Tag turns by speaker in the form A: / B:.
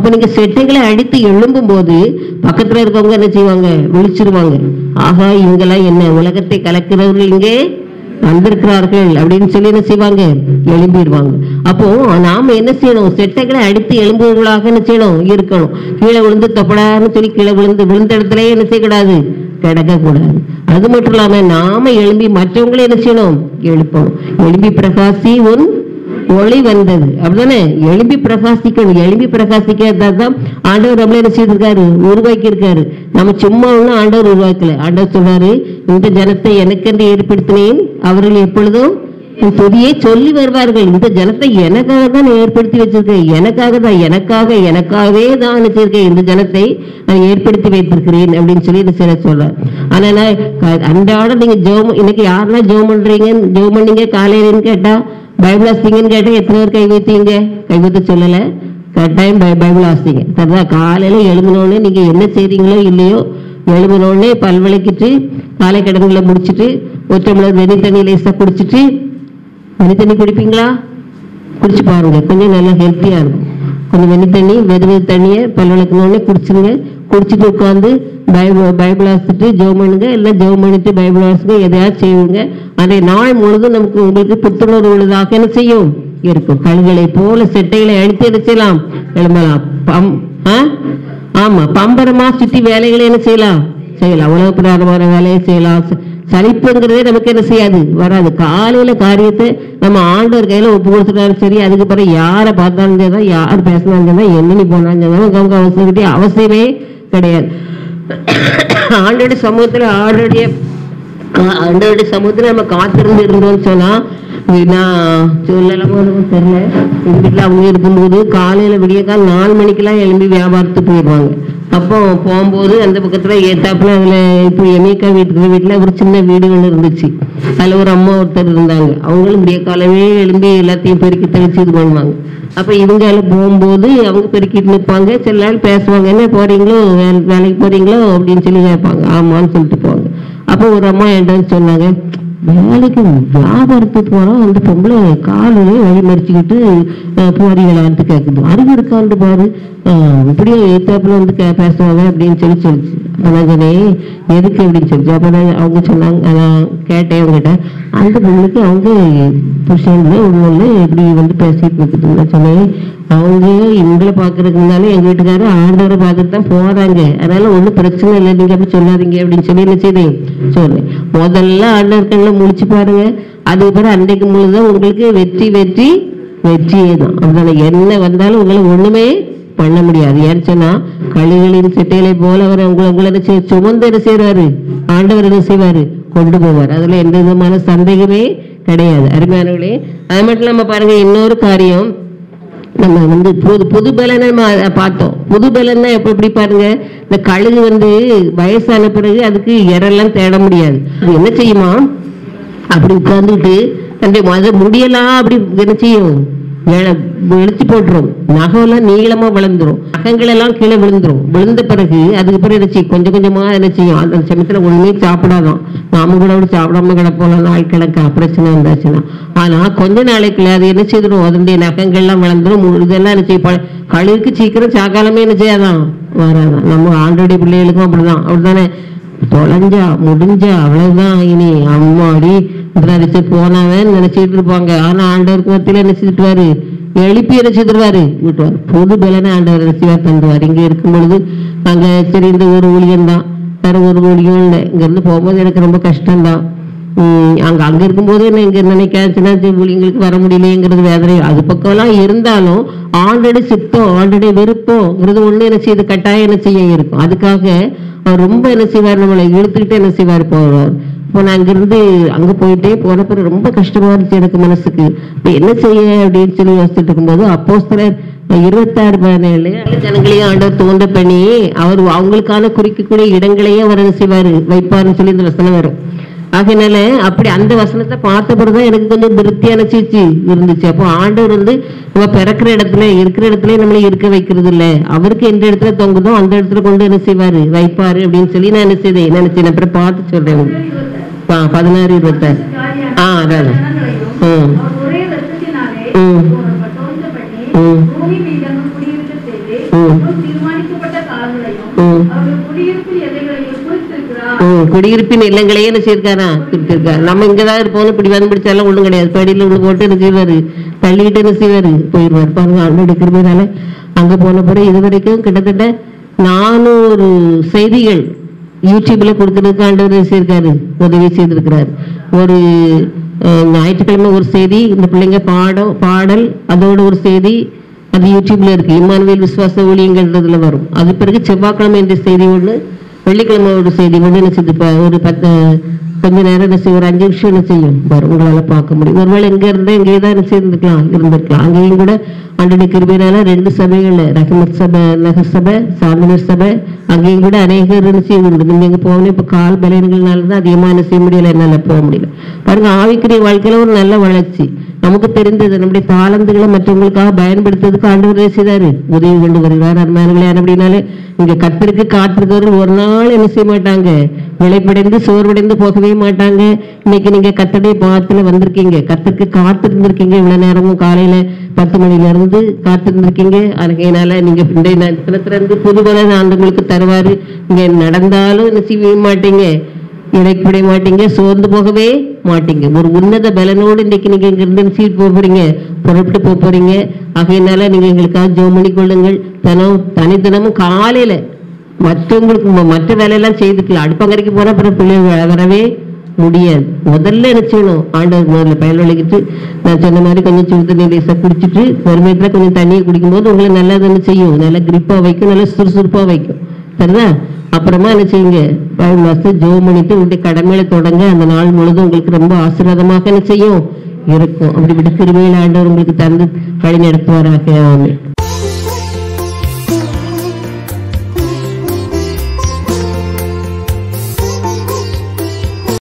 A: அப்ப நீங்க செட்டைகளை அடித்து எழும்பும் போது பக்கத்துல இருக்கவங்க என்ன செய்வாங்க விழிச்சிருவாங்க ஆகா இவங்கெல்லாம் என்ன உலகத்தை கலக்கிறவர்கள் இங்கே வந்திருக்கிறார்கள் அப்படின்னு சொல்லி என்ன செய்வாங்க எழும்பிடுவாங்க அப்போ நாம என்ன செய்யணும் செட்டைகளை அடித்து எழும்புவர்களாக என்ன செய்யணும் இருக்கணும் கீழே விழுந்து தொப்படான்னு சொல்லி கீழே விழுந்து விழுந்த இடத்துல என்ன செய்யக்கூடாது கிடக்க கூடாது அது மட்டும் இல்லாம நாம எழும்பி மற்றவங்களை என்ன செய்யணும் எழுப்பணும் எழும்பி பிரகாசி உன் ஒளி வந்தது அப்படிதானே எழும்பி பிரகாசிக்கணும் எழும்பி பிரகாசிக்கிறதா தான் ஆண்டவர் நம்மள என்ன செய்திருக்காரு உருவாக்கி இருக்காரு நம்ம சும்மா ஒண்ணும் ஆண்டவர் உருவாக்கல ஆண்டவர் சொல்றாரு இந்த ஜனத்தை எனக்கென்று ஏற்படுத்தினேன் அவர்கள் எப்பொழுதும் என் துதியை சொல்லி வருவார்கள் இந்த ஜனத்தை எனக்காக தான் நான் ஏற்படுத்தி வச்சிருக்கேன் எனக்காக தான் எனக்காக எனக்காகவே தான் வச்சிருக்கேன் இந்த ஜனத்தை நான் ஏற்படுத்தி வைத்திருக்கிறேன் அப்படின்னு சொல்லி இந்த சில சொல்றார் ஆனா நான் க- அன்றாடம் நீங்க ஜெபம் இன்னைக்கு யாரெல்லாம் ஜெபம் பண்றீங்க ஜெபம் பண்ணீங்க காலையிலன்னு கேட்டா பைபிள் வாசிங்கன்னு கேட்டா எத்தனை பேர் கை வைத்தீங்க கை வைத்து சொல்லல கட்டாயம் பை பைபிள் வாசிங்க சரிதா காலையில எழுந்தினோடனே நீங்க என்ன செய்றீங்களோ இல்லையோ எழுந்தினோடனே பல் விளக்கிட்டு காலை கடன்களை முடிச்சிட்டு ஒரு டம்ளர் வெந்நி தண்ணி லேசா குடிச்சிட்டு வெந்நி தண்ணி குடிப்பீங்களா குடிச்சு பாருங்க கொஞ்சம் நல்லா ஹெல்த்தியா இருக்கும் கொஞ்சம் வெந்நி தண்ணி வெது வெது தண்ணியை பல் விளக்கணுன்னே குடிச்சிருங்க குடிச்சிட்டு உட்காந்து பைபிள் பைபிள் வாசிச்சுட்டு ஜெபம் பண்ணுங்க இல்லை ஜெபம் பண்ணிட்டு பைபிள் வாசிங்க எதையாவது செய்யுங்க அன்றைய நாள் முழுதும் நமக்கு உங்களுக்கு புத்துணர்வு உள்ளதாக என்ன செய்யும் இருக்கும் கழுகளை போல செட்டைகளை அடித்து என்ன செய்யலாம் எழும்பலாம் பம் ஆ? ஆமா பம்பரமா சுத்தி வேலைகளை என்ன செய்யலாம் செய்யலாம் உலக பிரகாரமான வேலையை செய்யலாம் ச- சலிப்புங்கிறதே நமக்கு என்ன செய்யாது வராது காலையில காரியத்தை நம்ம ஆண்டவர் கையில ஒப்பு கொடுத்துட்டாலும் சரி அதுக்கு பிறகு யாரை பார்த்தாலும் சரி யார் பேசினாலும் சரி எண்ணி போனாலும் சரி நமக்கு அவசியம் அவசியமே கிடையாது ஆண்டோட சமூகத்துல ஆண்டோடைய கா- ஆண்டவருடைய சமூகத்துல நம்ம காத்திருந்து இருந்தோம்னு சொன்னா நான் சொல்லலாமோ என்னமோ தெரியல எங்க வீட்டுல அவங்க இருக்கும்போது காலையில விடிய கால் நாலு மணிக்கெல்லாம் எழும்பி வியாபாரத்துக்கு போயிடுவாங்க அப்போ போகும்போது அந்த பக்கத்துல ஏத்தாப்புல அதுல இப்போ எமேக்கா வீட்டுக்கு வீட்டுல ஒரு சின்ன வீடு ஒன்று இருந்துச்சு அதுல ஒரு அம்மா ஒருத்தர் இருந்தாங்க அவங்களும் விடிய காலமே எழும்பி எல்லாத்தையும் பெருக்கி தெளிச்சு இது பண்ணுவாங்க அப்ப இவங்க எல்லாம் போகும்போது அவங்க பெருக்கிட்டு நிற்பாங்க சில நாள் பேசுவாங்க என்ன போறீங்களோ வே- வேலைக்கு போறீங்களோ அப்படின்னு சொல்லி கேட்பாங்க ஆமான்னு சொல்லிட்டு போவாங்க அப்போ ஒரு அம்மா என்கிட்ட சொன்னாங்க வேலைக்கு வியாபாரத்துக்கு போறோம் அந்த பொம்பளை காலையே வழி மறிச்சுக்கிட்டு அஹ், போறீங்களான்ட்டு கேக்குது அறிவு இருக்கான்ட்டு பாரு அஹ், இப்படியே ஏத்தாப்புல வந்து கே- பேசுவாங்க அப்படின்னு சொல்லி சொல்லிச்சு அப்ப நான் சொன்னேன் எதுக்கு அப்படின்னு சொல்லிச்சு அப்ப நான் அவங்க சொன்னாங்க நான் கேட்டேன் அவங்ககிட்ட அந்த பொண்ணுக்கு அவங்க புருஷன்ல உள்ள இப்படி வந்து பேசிட்டு இருக்குது நான் சொன்னேன் அவங்க எங்களை பாக்குறதுனால எங்க வீட்டுக்காரர் ஆண்டவரை பார்த்துட்டு தான் போறாங்க அதனால ஒண்ணும் பிரச்சனை இல்லை நீங்க அப்படி சொல்லாதீங்க அப்படின்னு சொல்லி என்ன செய்தேன் சொன்னேன் முதல்ல ஆண்டவர் கண்ணில் முடிச்சு பாருங்க அதுக்கு பிறகு அன்றைக்கு முழுதான் உங்களுக்கு வெற்றி வெற்றி வெற்றியே தான் அப்படிதானே என்ன வந்தாலும் உங்களை ஒண்ணுமே பண்ண முடியாது ஏன்னு சொன்னா கழுகளின் சிட்டைகளை போல அவர் உங்களை உங்களை என்ன செய்ய- சுமந்து என்ன செய்வாரு ஆண்டவர் என்ன செய்வாரு கொண்டு போவார் அதுல எந்த விதமான சந்தேகமே கிடையாது அருமையானவர்களே அது மட்டும் இல்லாம பாருங்க இன்னொரு காரியம் நம்ம வந்து புது புது பலனை நம்ம அத பார்த்தோம் புது பலன்னா எப்ப எப்படி பாருங்க இந்த கழுகு வந்து வயசான பிறகு அதுக்கு இரெல்லாம் தேட முடியாது அது என்ன செய்யுமா அப்படி உட்கார்ந்துட்டு தன்னுடைய மத முடியெல்லாம் அப்படி என்ன செய்யும் இழ- இழுத்து போட்டுரும் நகையெல்லாம் நீளமா விழுந்துரும் நகங்கள் எல்லாம் கீழே விழுந்துரும் விழுந்த பிறகு அதுக்கு பிறகு என்ன செய்யும் கொஞ்சம் கொஞ்சமா என்ன செய்யும் அந்த சமயத்துல ஒண்ணுமே சாப்பிடாதான் நாம கூட அப்படி சாப்பிடாம கிடப்போம் நாள் கிடக்க பிரச்சனை வந்தாச்சுன்னா ஆனா கொஞ்ச நாளைக்குள்ள அது என்ன செய்திடும் அதனுடைய நகங்கள்லாம் விளந்துரும் மு- இதெல்லாம் என்ன செய்யும் ப- கழுகுக்கு சீக்கிரம் சாக்காலமே என்ன செய்யாதான் வராதான் நம்ம ஆண்டோடைய பிள்ளைகளுக்கும் அப்படிதான் அப்படிதானே தொலைஞ்சா முடிஞ்சா அவ்வளவுதான் இனி அம்மாடி நினைச்சு போனவன் நினைச்சிட்டு இருப்பாங்க ஆனா ஆண்டவருக்கு மத்தியில என்ன செஞ்சுட்டுவாரு எழுப்பி என்ன செய்துருவாரு விட்டுவாரு பொது பலனை ஆண்டவர் ரசிவார் தந்துவார் இங்க இருக்கும் பொழுது அங்க சரி இந்த ஒரு ஊழியம் தான் வேற ஒரு ஊழியம் இல்லை இங்க இருந்து போகும்போது எனக்கு ரொம்ப கஷ்டம்தான் உம் அங்க அங்க இருக்கும்போது என்ன இங்க நினைக்காச்சுன்னா சரி, ஊழியங்களுக்கு வர முடியலையேங்கிறது வேதனை அது பக்கம்லாம் இருந்தாலும் ஆல்ரெடி சித்தம் ஆல்ரெடி விருப்பம்ங்கிறது ஒண்ணு என்ன செய்யுது கட்டாயம் என்ன செய்ய இருக்கும் அதுக்காக அவர் ரொம்ப என்ன செய்வார் நம்மளை இழுத்துக்கிட்டு என்ன செய்வார் போவார் இப்போ நான் அங்கிருந்து அங்க போயிட்டே போன பிறகு ரொம்ப கஷ்டமா இருந்துச்சு எனக்கு மனசுக்கு இப்ப என்ன செய்ய அப்படின்னு சொல்லி யோசிச்சுட்டு இருக்கும்போது அப்போ இருபத்தாறு பதினேழு ஜனங்களையும் ஆண்டவர் தோன்ற பண்ணி அவர் அவங்களுக்கான குறிக்கக்கூடிய இடங்களையே அவர் என்ன செய்வாரு வைப்பாருன்னு சொல்லி இந்த வசனம் வரும் ஆகையினால அப்படி அந்த வசனத்தை பார்த்த பிறகுதான் எனக்கு கொஞ்சம் திருப்தி அணைச்சிச்சு இருந்துச்சு அப்போ ஆண்டவர் வந்து நம்ம பிறக்கிற இடத்துல இருக்கிற இடத்துல நம்மளை இருக்க வைக்கிறது இல்ல அவருக்கு எந்த இடத்துல தொங்குதோ அந்த இடத்துல கொண்டு என்ன செய்வாரு வைப்பாரு அப்படின்னு சொல்லி நான் என்ன செய்தேன் நினைச்சேன் அப்புறம் பார்த்து சொல்றேன் உங்களுக்கு. ஆ, பதினாறு இருபத்தாறு ஆ அதான் ம்
B: அவர் ஒரே வருஷத்தினாலே
A: ம்.
B: தோன்ற பண்ணி
A: ம்.
B: பூமி மீதமும் குடியிருக்க செய்து
A: ம்.
B: முன் தீர்மானிக்கப்பட்ட காலங்களையும்
A: ம்.
B: அவர்கள் குடியிருப்பின் எல்லைகளையும் குறித்திருக்கிறார்
A: ம், குடியிருப்பின் இல்லங்களையே என்ன செய்யிருக்காரா கொடுத்திருக்காரு நம்ம இங்கதான் இருப்போம் இப்படி வந்து பிடிச்சாலும் ஒண்ணும் கிடையாது படியில ஒண்ணு போட்டு என்ன செய்வாரு தள்ளிட்டு என்ன செய்வாரு போயிடுவாரு பாருங்க ஆண்டோட கிருமையினால அங்க போன பிறகு இது வரைக்கும் கிட்டத்தட்ட நானூறு செய்திகள் யூடியூப்ல கொடுக்கறதுக்கு ஆண்டவர் என்ன செய்திருக்காரு உதவி செய்திருக்கிறார் ஒரு அஹ், ஞாயிற்றுக்கிழமை ஒரு செய்தி இந்த பிள்ளைங்க பாடம் பாடல் அதோட ஒரு செய்தி அது யூடியூப்ல இருக்கு இம்மானுவேல் விசுவாச ஊழியங்கள்ன்றதுல வரும் அது பிறகு செவ்வாய்க்கிழமை என்ற செய்தி ஒண்ணு வெள்ளிக்கிழமை ஒரு செய்தி ஒண்ணு என்ன செய்யுது இப்ப ஒரு பத்து கொஞ்ச நேரம் என்ன செய்யும் ஒரு அஞ்சு நிமிஷம் என்ன செய்யும் வரும் உங்களால பார்க்க முடியும் ஒருவேளை இங்க இருந்தா இங்கே தான் என்ன செய்திருக்கலாம் இருந்திருக்கலாம் அங்கேயும் கூட ஆண்டோட கிருபையினால ரெண்டு சபைகள்ல ரஹமத் சபை நகர் சபை சாமினர் சபை அங்கேயும் கூட அநேகர் என்ன செய்ய உண்டு நீங்க எங்க போகணும் இப்ப கால் பலன்கள்னால தான் அதிகமா என்ன செய்ய முடியல என்னால போக முடியல பாருங்க ஆவிக்குரிய வாழ்க்கையில ஒரு நல்ல வளர்ச்சி நமக்கு தெரிந்தது நம்முடைய தாளந்துகளை மற்றவங்களுக்காக பயன்படுத்துறதுக்கு ஆண்டவர் என்ன செய்தாரு உதவி கொண்டு வருகிறார் அருமையானங்களே அப்படின்னாலே இங்க கத்திற்கு காத்திருக்கவர்கள் ஒரு நாள் என்ன செய்ய மாட்டாங்க விளைப்படைந்து சோர்வடைந்து போகவே மாட்டாங்க இன்னைக்கு நீங்க கத்தடைய பாத்துல வந்திருக்கீங்க கத்திற்கு காத்திருந்திருக்கீங்க இவ்வளவு நேரமும் காலையில பத்து மணில இருந்து காத்திருந்திருக்கீங்க அதனால நீங்க இன்றைய தினத்துல இருந்து புது பலன் ஆண்டவங்களுக்கு தருவாரு இங்க நடந்தாலும் என்ன செய்ய மாட்டீங்க இடைப்பட மாட்டீங்க சோர்ந்து போகவே மாட்டீங்க ஒரு உன்னத பலனோடு இன்னைக்கு நீங்க இங்க இருந்து சீட் போக போறீங்க புறப்பட்டு போக போறீங்க ஆகையினால நீங்க எங்களுக்காக ஜோம் பண்ணி கொள்ளுங்கள் தினம் தனித்தினமும் காலையில மற்றவங்களுக்கு ம- மற்ற வேலையெல்லாம் செய்துக்கலாம் அடுப்பங்கரைக்கு போனா அப்புறம் பிள்ளைங்க வரவே முடியாது முதல்ல என்ன செய்யணும் ஆண்டவர் முதல்ல பயன் விளக்கிட்டு நான் சொன்ன மாதிரி கொஞ்சம் சுடு தண்ணி லேசா குடிச்சிட்டு பொறுமையத்துல கொஞ்சம் தண்ணியை குடிக்கும்போது உங்களை நல்லா தானே செய்யும் நல்லா கிரிப்பா வைக்கும் நல்லா சுறுசுறுப்பா வைக்கும் சரிதா அப்புறமா என்ன செய்யுங்க பைபிள் வாசித்து ஜோம் பண்ணிட்டு உங்களுடைய கடமையில தொடங்க அந்த நாள் முழுதும் உங்களுக்கு ரொம்ப ஆசீர்வாதமாக என்ன செய்யும் இருக்கும் அப்படி விட்டு கிருமையில ஆண்டவர் உங்களுக்கு தந்து வழி நடத்துவாராக ஆமென்